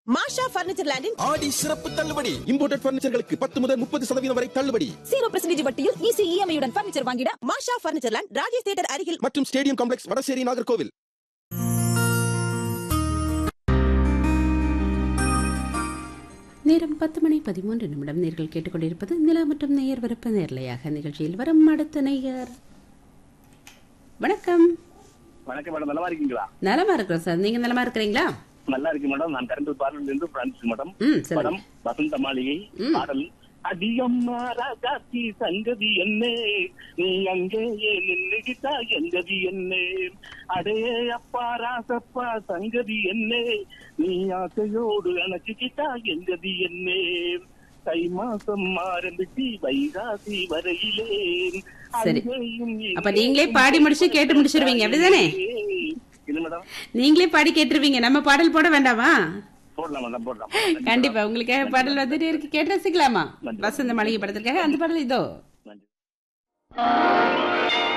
மாஷா furniture லேண்டின் ஆடி சிறப்பு தள்ளுபடி இம்போர்ட்டட் பர்னிச்சர்களுக்கு பத்து முதல் முப்பது சதவீதம் வரை தள்ளுபடி ஜீரோ பர்சன்டேஜ் வட்டியில் ஈஸி இஎம்ஐயுடன் பர்னிச்சர் வாங்கிட Masha furniture land Rajesh theatre அருகில் மற்றும் ஸ்டேடியம் காம்ப்ளெக்ஸ் வடசேரி நாகர்கோவில் நேரம் பத்து மணி பதிமூன்று நிமிடம் நேர்கள் கேட்டுக்கொண்டிருப்பது நில மற்றும் நேயர் விருப்ப நேர்லையாக நிகழ்ச்சியில் வரும் அடுத்த நேயர் வணக்கம் வணக்கம் மேடம் நல்லா இருக்கீங்களா நலமா இருக்கிறோம் சார் நீங்க நலமா இருக்கிறீங்களா நல்லா இருக்கு மேடம் நான் கரண்ட் பார்லில் இருந்து பிரான்சிஸ் மேடம் ம் சொல்லுங்க படம் வசந்த மாளிகை ம். பாடல் அடியம்மா ராஜாத்தி சங்கதி என்ன நீ அங்கேயே நின்னுகிட்டா எங்கதி என்ன அடே அப்பா ராசப்பா சங்கதி என்ன நீ ஆசையோடு அணைச்சுக்கிட்டா எங்கதி என்ன தை மாசம் ஆரம்பிச்சு வைகாசி வரையிலே சரி. அங்கேயும் அப்ப நீங்களே பாடி முடிச்சு கேட்டு முடிச்சிருவீங்க, அப்படிதானே? இது மேடம் நீங்களே பாடி கேட்டுருவீங்க நம்ம பாடல் போட வேண்டாமா போடலாம் மேடம் போடலாம் கண்டிப்பா உங்களுக்காக பாடல் வந்துட்டே இருக்கு கேட்டு ரசிக்கலாமா வசந்த மளிகை படத்திற்காக அந்த பாடல் இதோ நன்றி